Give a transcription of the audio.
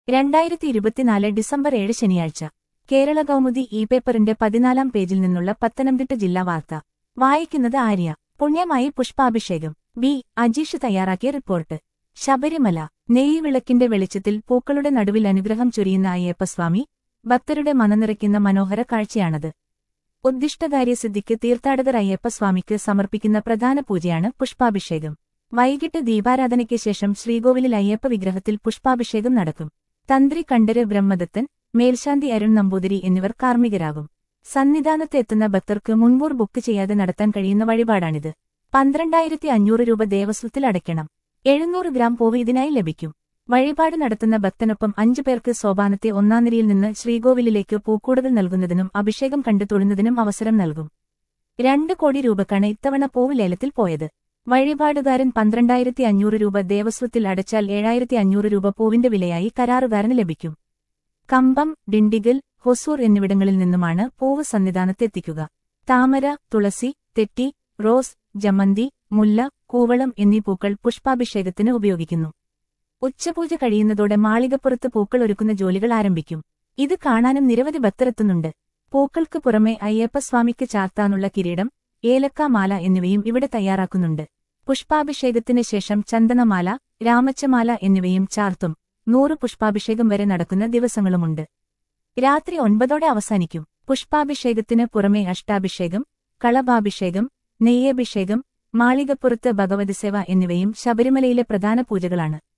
രണ്ടായിരത്തി ഇരുപത്തിനാല് ഡിസംബർ ഏഴ് ശനിയാഴ്ച കേരള കൗമുദി ഇ പേപ്പറിന്റെ പതിനാലാം പേജിൽ നിന്നുള്ള പത്തനംതിട്ട ജില്ലാ വാർത്ത വായിക്കുന്നത് ആര്യ പുണ്യമായി പുഷ്പാഭിഷേകം ബി അജീഷ് തയ്യാറാക്കിയ റിപ്പോർട്ട് ശബരിമല നെയ്വിളക്കിന്റെ വെളിച്ചത്തിൽ പൂക്കളുടെ നടുവിൽ അനുഗ്രഹം ചൊരിയുന്ന അയ്യപ്പസ്വാമി ഭക്തരുടെ മനനിറയ്ക്കുന്ന മനോഹര കാഴ്ചയാണത് ഉദ്ദിഷ്ടകാര്യസിദ്ധിക്ക് തീർത്ഥാടകർ അയ്യപ്പസ്വാമിക്ക് സമർപ്പിക്കുന്ന പ്രധാന പൂജയാണ് പുഷ്പാഭിഷേകം വൈകിട്ട് ദീപാരാധനയ്ക്ക് ശേഷം ശ്രീകോവിലിൽ അയ്യപ്പ വിഗ്രഹത്തിൽ പുഷ്പാഭിഷേകം നടക്കും തന്ത്രി കണ്ഠര് ബ്രഹ്മദത്തൻ മേൽശാന്തി അരുൺ നമ്പൂതിരി എന്നിവർ കാർമ്മികരാകും സന്നിധാനത്ത് എത്തുന്ന ഭക്തർക്ക് മുൻകൂർ ബുക്ക് ചെയ്യാതെ നടത്താൻ കഴിയുന്ന വഴിപാടാണിത് പന്ത്രണ്ടായിരത്തി അഞ്ഞൂറ് രൂപ ദേവസ്വത്തിൽ അടയ്ക്കണം എഴുന്നൂറ് ഗ്രാം പൂവ് ഇതിനായി ലഭിക്കും വഴിപാട് നടത്തുന്ന ഭക്തനൊപ്പം അഞ്ചു പേർക്ക് സോപാനത്തെ ഒന്നാം നിരയിൽ നിന്ന് ശ്രീകോവിലിലേക്ക് പൂക്കൂടുതൽ നൽകുന്നതിനും അഭിഷേകം കണ്ടു തൊഴുന്നതിനും അവസരം നൽകും രണ്ട് കോടി രൂപക്കാണ് ഇത്തവണ പൂവ് ലേലത്തിൽ പോയത് വഴിപാടുകാരൻ പന്ത്രണ്ടായിരത്തി അഞ്ഞൂറ് രൂപ ദേവസ്വത്തിൽ അടച്ചാൽ ഏഴായിരത്തി അഞ്ഞൂറ് രൂപ പൂവിന്റെ വിലയായി കരാറുകാരന് ലഭിക്കും കമ്പം ഡിണ്ടിഗൽ ഹൊസൂർ എന്നിവിടങ്ങളിൽ നിന്നുമാണ് പൂവ് സന്നിധാനത്തെത്തിക്കുക താമര തുളസി തെറ്റി റോസ് ജമന്തി മുല്ല കൂവളം എന്നീ പൂക്കൾ പുഷ്പാഭിഷേകത്തിന് ഉപയോഗിക്കുന്നു ഉച്ചപൂജ കഴിയുന്നതോടെ മാളികപ്പുറത്ത് പൂക്കൾ ഒരുക്കുന്ന ജോലികൾ ആരംഭിക്കും ഇത് കാണാനും നിരവധി ഭക്തരെത്തുന്നുണ്ട് പൂക്കൾക്ക് പുറമെ അയ്യപ്പസ്വാമിക്ക് ചാർത്താനുള്ള കിരീടം ഏലക്കാമാല എന്നിവയും ഇവിടെ തയ്യാറാക്കുന്നുണ്ട് പുഷ്പാഭിഷേകത്തിന് ശേഷം ചന്ദനമാല രാമച്ചമാല എന്നിവയും ചാർത്തും നൂറ് പുഷ്പാഭിഷേകം വരെ നടക്കുന്ന ദിവസങ്ങളുമുണ്ട് രാത്രി ഒൻപതോടെ അവസാനിക്കും പുഷ്പാഭിഷേകത്തിന് പുറമെ അഷ്ടാഭിഷേകം കളഭാഭിഷേകം നെയ്യഭിഷേകം മാളികപ്പുറത്ത് ഭഗവതിസേവ എന്നിവയും ശബരിമലയിലെ പ്രധാന പൂജകളാണ്